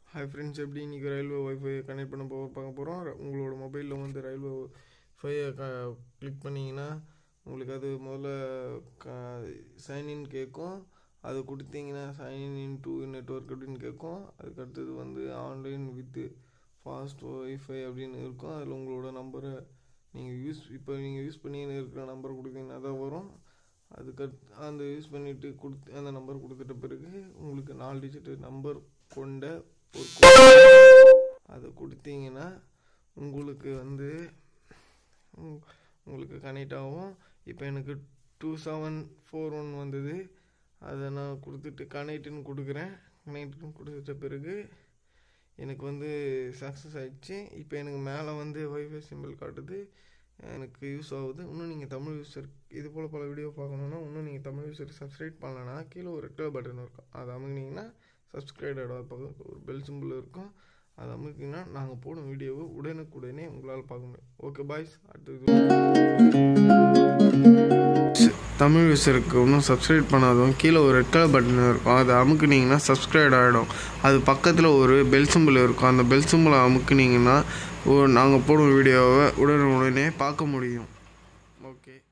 hi friends எப்படி இன்றைக்கி railway wifi connect பண்ண போ பார்க்க போகிறோம் உங்களோட மொபைலில் வந்து ரயில்வே ஒய்ஃபையை க கிளிக் பண்ணிங்கன்னா உங்களுக்கு அது முதல்ல க சைன்இன் கேட்கும் அது கொடுத்தீங்கன்னா சைன் இன் டு நெட்ஒர்க் அப்படின்னு கேட்கும் அதுக்கு அடுத்தது வந்து ஆன்லைன் வித்து ஃபாஸ்ட் ஒய்ஃபை அப்படின்னு இருக்கும் அதில் உங்களோட நம்பரை நீங்கள் யூஸ் இப்போ நீங்கள் யூஸ் பண்ணின்னு இருக்கிற நம்பர் கொடுத்தீங்கன்னா தான் வரும் அதுக்கடுத்து அந்த யூஸ் பண்ணிவிட்டு கொடுத்து அந்த நம்பர் கொடுத்துட்ட பிறகு உங்களுக்கு நாலு டிஜிட் நம்பர் கொண்ட ஒரு code அதை கொடுத்தீங்கன்னா உங்களுக்கு வந்து உங்- உங்களுக்கு கனெக்ட் ஆகும் இப்போ எனக்கு டூ செவன் ஃபோர் ஒன் வந்தது அதை நான் கொடுத்துட்டு கனெக்ட்னு கொடுக்குறேன் கனெக்ட்னு கொடுத்துட்ட பிறகு எனக்கு வந்து சக்ஸஸ் ஆயிடுச்சு இப்போ எனக்கு மேலே வந்து ஒய்ஃபை சிம்பிள் காட்டுது எனக்கு யூஸ் ஆகுது இன்னும் நீங்கள் தமிழ் யூஸர் இது போல் பல வீடியோ பார்க்கணுன்னா இன்னும் நீங்கள் தமிழ் யூஸர் சப்ஸ்கிரைப் பண்ணலன்னா கீழே ஒரு ரெட் பட்டன் இருக்கும் அதை அமுக்குனீங்கன்னா சப்ஸ்கிரைபோட பக்கம் ஒரு பெல் சிம்பிள் இருக்கும் அதை அமுக்கிங்கன்னா நாங்கள் போடும் வீடியோவை உடனுக்குடனே உங்களால் பார்க்க முடியும் ஓகே பாய்ஸ் அடுத்தது தமிழ் யூஸருக்கு இன்னும் சப்ஸ்கிரைப் பண்ணாதவங்க கீழே ஒரு ரெட் கலர் பட்டன் இருக்கும் அதை அமுக்குனீங்கன்னா சப்ஸ்கிரைப் ஆகிடும் அது பக்கத்தில் ஒரு பெல் சிம்பிள் இருக்கும் அந்த பெல் சிம்பிளை அமுக்குனீங்கன்னா நாங்கள் போடும் வீடியோவை உடனுக்குடனே பார்க்க முடியும் ஓகே